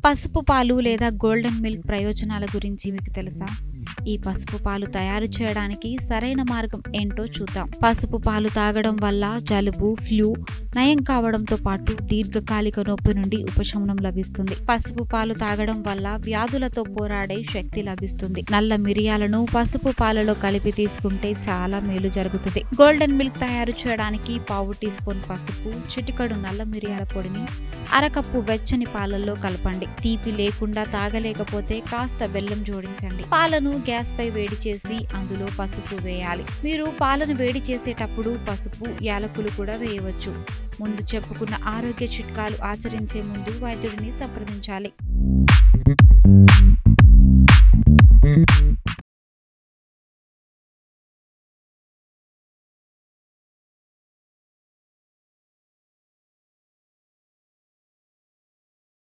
పసుపు పాలు లేదా గోల్డెన్ మిల్క్ ప్రయోజనాల గురించి మీకు తెలుసా ఈ పసుపు పాలు తయారు చేయడానికి సరైన మార్గం ఏంటో చూద్దాం పసుపు పాలు తాగడం వల్ల జలుబు ఫ్లూ నయం కావడంతో పాటు దీర్ఘకాలిక నొప్పి నుండి ఉపశమనం లభిస్తుంది పసుపు పాలు తాగడం వల్ల వ్యాధులతో పోరాడే శక్తి లభిస్తుంది నల్ల మిరియాలను పసుపు పాలలో కలిపి తీసుకుంటే చాలా మేలు జరుగుతుంది గోల్డెన్ మిల్క్ తయారు చేయడానికి పావు టీ స్పూన్ పసుపు చిటికడు నల్ల మిరియాల పొడిని అరకప్పు వెచ్చని పాలల్లో కలపండి తీపి లేకుండా తాగలేకపోతే కాస్త బెల్లం జోడించండి పాలను గ్యాస్ పై వేడి చేసి అందులో పసుపు వేయాలి మీరు పాలను వేడి చేసేటప్పుడు పసుపు యాలకులు కూడా వేయవచ్చు ముందు చెప్పుకున్న ఆరోగ్య చిట్కాలు ఆచరించే ముందు వైద్యుడిని సంప్రదించాలి